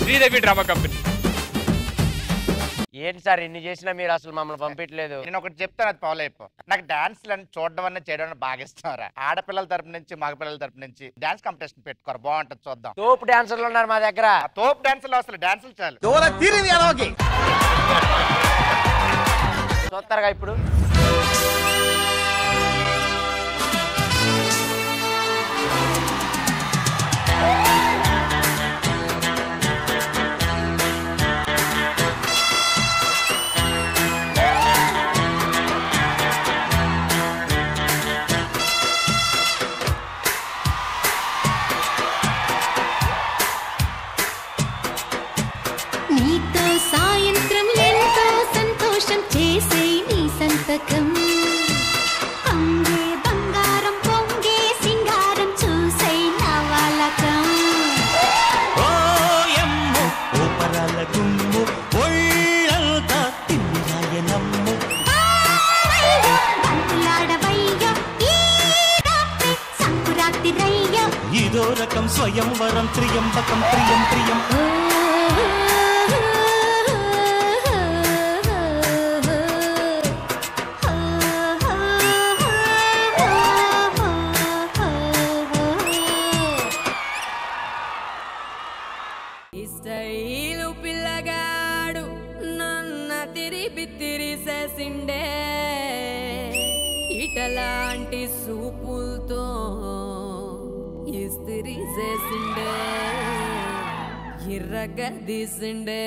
Sridevi drama company ఏంటి sir ఇన్ని చేసినా మీరు అసలు మమ్మల్ని పంపించలేదు నేను ఒకటి చెప్తాను అది ఫాలో అయిపో నాకు డాన్స్ అని చూడడం అన్న చేయడం అన్న బాగా ఇష్టం ఆడపిల్లల తరపు నుంచి మగపిల్లల తరపు నుంచి డాన్స్ కాంపిటీషన్ పెట్టుకోరు బాగుంటుంది చూద్దాం తోపు డాన్సర్లు ఉన్నారు మా దగ్గర ఆ తోపు డాన్సులు అసలు డాన్సులు చాలు చూస్తారుగా ఇప్పుడు నీతో సాయంత్రం ఎంతో సంతోషం చేసే నీ సంతకం అంగే బంగారం పొంగే సింగారం చూసే నవలకం ఓయమ్ము ఓపరాల గుమ్ము ఒళ్ళంతా తిమ్మిరాయనమ్ము అయ్యో, బంతులాడవయ్యో, ఈ రాత్రి సంకురాత్రిరయ్యో. ఇదో రకం స్వయంవరం త్రియంబకం ప్రియం ప్రియం ఓ, స్టైలు పిల్లగాడు నన్న తిరిపి తిరిసేసిండే ఇటలాంటి సూపులతో ఇస్తిరి చేసిండే ఇర్రగా తీసిండే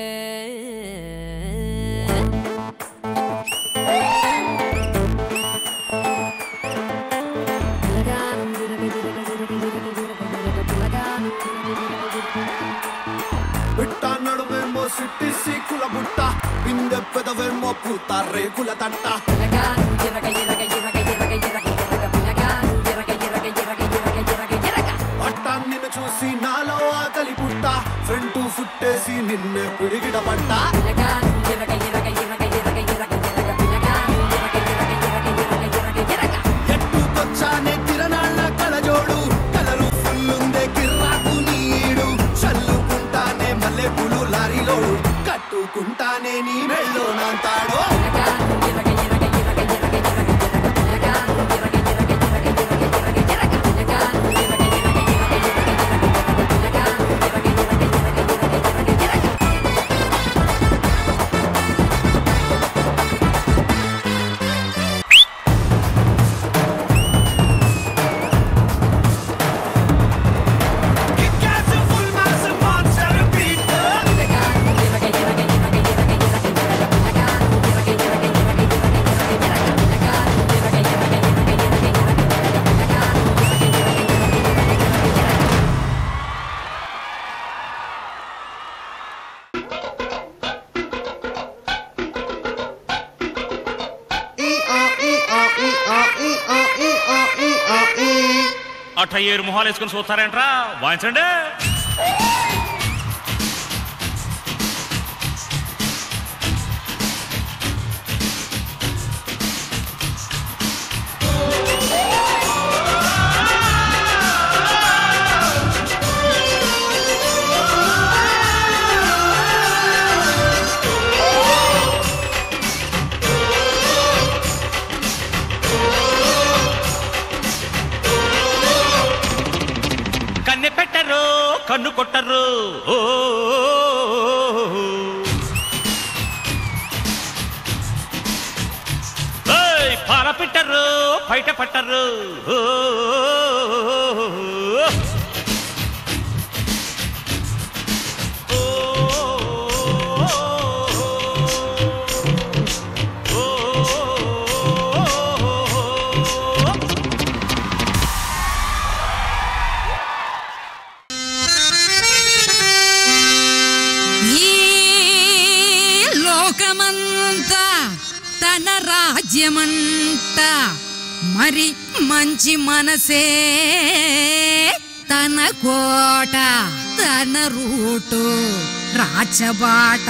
బిట్ట నడుమేమో సిట్టి సీకుల బుట్ట పిందె పెదవేమో పూత రేకుల తట్ట పట్ట నిన్ను చూసి నాలో ఆకలి పుట్ట ఫ్రంట్ ఫుట్టేసి నిన్నే పిడిగిడ పట్ట ఎట్టుకొచ్చానే తిరణాళ్ళ కలజోడు కలరు ఫుల్లుందే కిర్రాకు నీడు చల్లుకుంటానే మల్లెపూలు లారీలోడు కట్టుకుంటానే నీ మెళ్ళో నాంతాడో అట్ట ఏరు మొహాలు వేసుకుని చూస్తారేంట్రా వాయించండి కన్నె పెట్టరు కన్ను కొట్టరు ఓ ఏయ్, పాల పెట్టరు బయట పట్టరు ఓ ఈ లోకమంతా తన రాజ్యమంట మరి మంచి మనసే తన కోట తన రూటు రాచబాట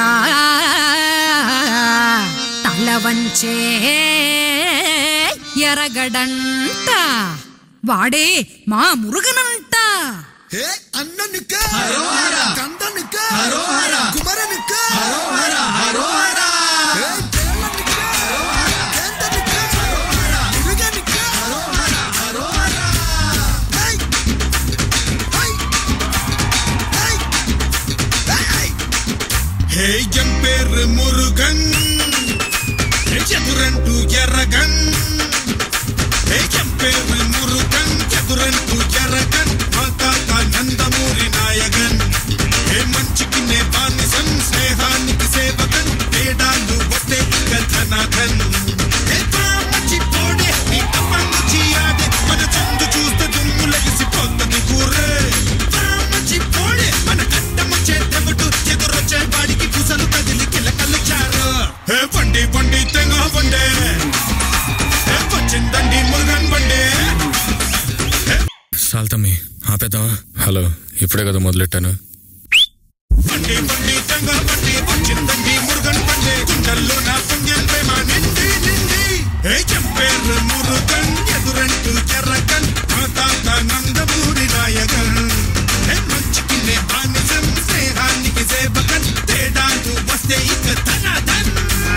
తల వంచే ఎరగడంట వాడే మా మురుగనంట ఏ అన్న నిక్కే కంద నిక్కే హే ఎం పేరు మురుగన్ ఎదురంటూ ఎర్రగన్ హే ఎం పేరు మురుగన్ ఎదురంటూ ఎర్రగన్ మా తాత నందమూరి నాయగన్ హే మంచికి నే బానిసన్ స్నేహానికి సేవకన్ తేడాలు ఒట్టే ఇక ధనాధన్ హే పామచి పోడే నీ అప్పంగుచి ఆడే మన చందు చూస్తే దుమ్ము లగిసిపోతుంది కూరే పామచి పోడే మన కట్టము చేతముడు ఎదురొచ్చే వాడికి కుసలు కదిలి కిలకలు చారు హే బండి బండి తెంగ బండే హే వచ్చిందండి మురుగన్ బండే సాల్తమ్మి ఆపేద్దామా హలో ఇప్పుడే కదా మొదలెట్టాను బండి బండి తెంగ బండి వచ్చిందండి మురుగన్ బండే గుండెల్లో నా పుణ్యం ప్రేమ నిండి నిండి హే చెంపేరు మురుగన్ ఎదురంటూ ఎర్రగన్ మా తాత నందమూరి నాయగన్ హే మంచికి నే బానిసం స్నేహానికి సేవకన్ తేడాలు వస్తే ఇక ధనాధన్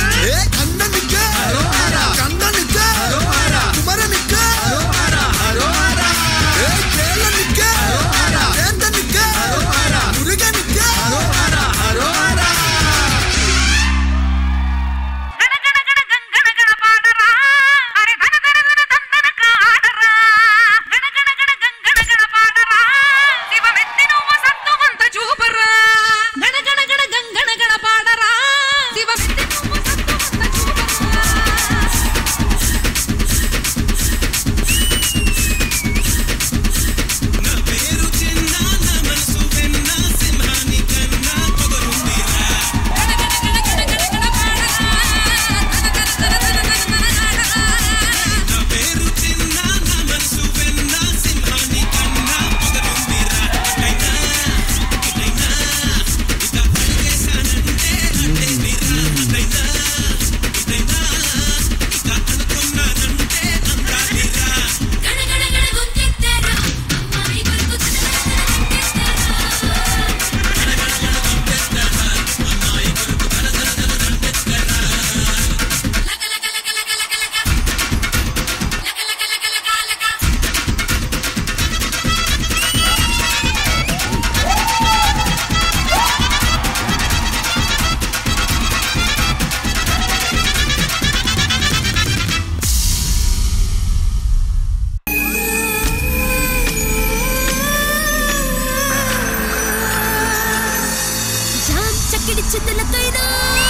జామ్ చక్కిడి చిత్తులకైనా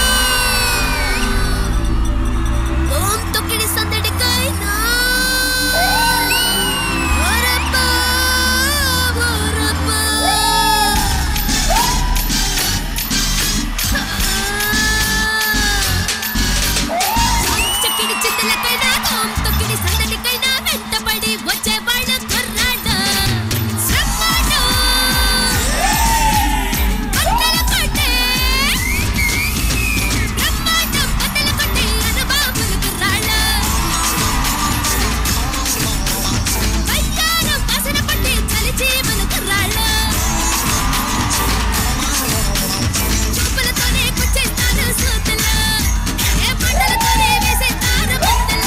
ఓం తొక్కిడి సందడికైనా ఓరబ్బా, ఓరబ్బా. జామ్ చక్కిడి చిత్తులకైనా ఓం తొక్కిడి సందడికైనా వెంటపడి వచ్చేవాళ్ళ కుర్రాడ శ్రమాడ బట్టల కొట్టే బ్రహ్మాండం బట్టల కొట్టే అనుభావులు కుర్రాళ్ళ వయ్యారం వాసన పట్టే చలి జీవన కుర్రాళ్ళ చూపులతోనే కుచ్చేస్తారు సూతులు ఏ మాటలతోనే వేసేస్తారు బట్టలు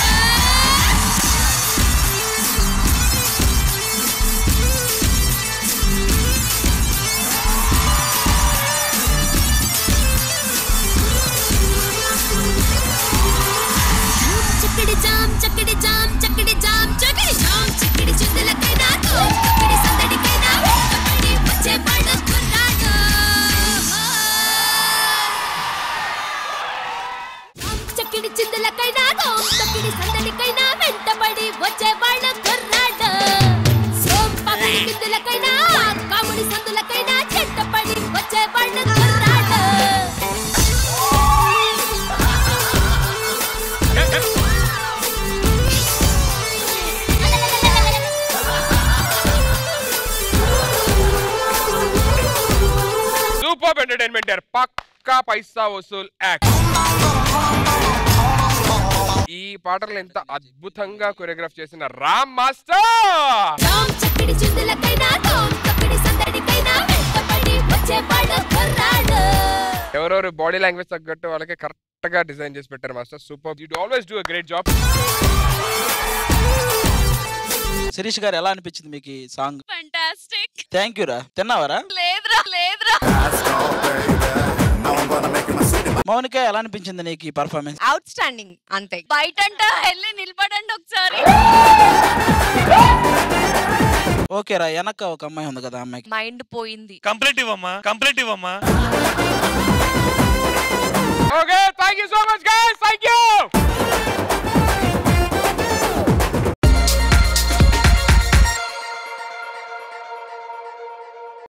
చక్కడి జామ్ చక్కడి జామ్ చక్కడి జామ్ చక్కడి జామ్ చక్కడి చుందలకైనా తోం చక్కడి సందడికైనా వెంటపడి వచ్చే పాడ కుర్రాడు చక్కడి చిందులకైనా తోం చక్కడి సందడికైనా వెంటపడి వచ్చే వాళ్ళ కుర్రాడు సోం పక్కడి కిందులకైనా కాముడి సందులకైనా చెట్టపడి వచ్చే వాళ్ళ కుర్రాడు సూపర్ ఎంటర్టైన్మెంట్ పక్కా పైసా వసూల్ యాక్ట్ ఈ పాటలు ఎంత అద్భుతంగా కొరియోగ్రాఫ్ చేసిన రామ్ మాస్టర్ జామ్ చక్కడి చిందులకైనా తోం చక్కడి సందడికైనా వెంటపడి వచ్చేవాడు కుర్రాడు ఎవరెవరు బాడీ లాంగ్వేజ్ తగ్గట్టు వాళ్ళకి కరెక్ట్ గా డిజైన్ చేసి పెట్టారు master super you always do great job Shirish garu ఎలా అనిపించింది మీకు ఈ సాంగ్ ఫంటాస్టిక్ థ్యాంక్ యూ రా తిన్నావరా లేదురా లేదురా మౌనిక ఎలా అనిపించింది నీకు ఈ పర్ఫార్మెన్స్ అవుట్ స్టాండింగ్ అంతే బయటంట వెళ్ళి నిలబడండి ఒకసారి ఓకే రా వెనక ఒక అమ్మాయి ఉంది కదా ఆ అమ్మాయికి మైండ్ పోయింది కంప్లీట్ ఇవ్వమ్మా కంప్లీట్ ఇవ్వమ్మా okay thank you so much guys thank you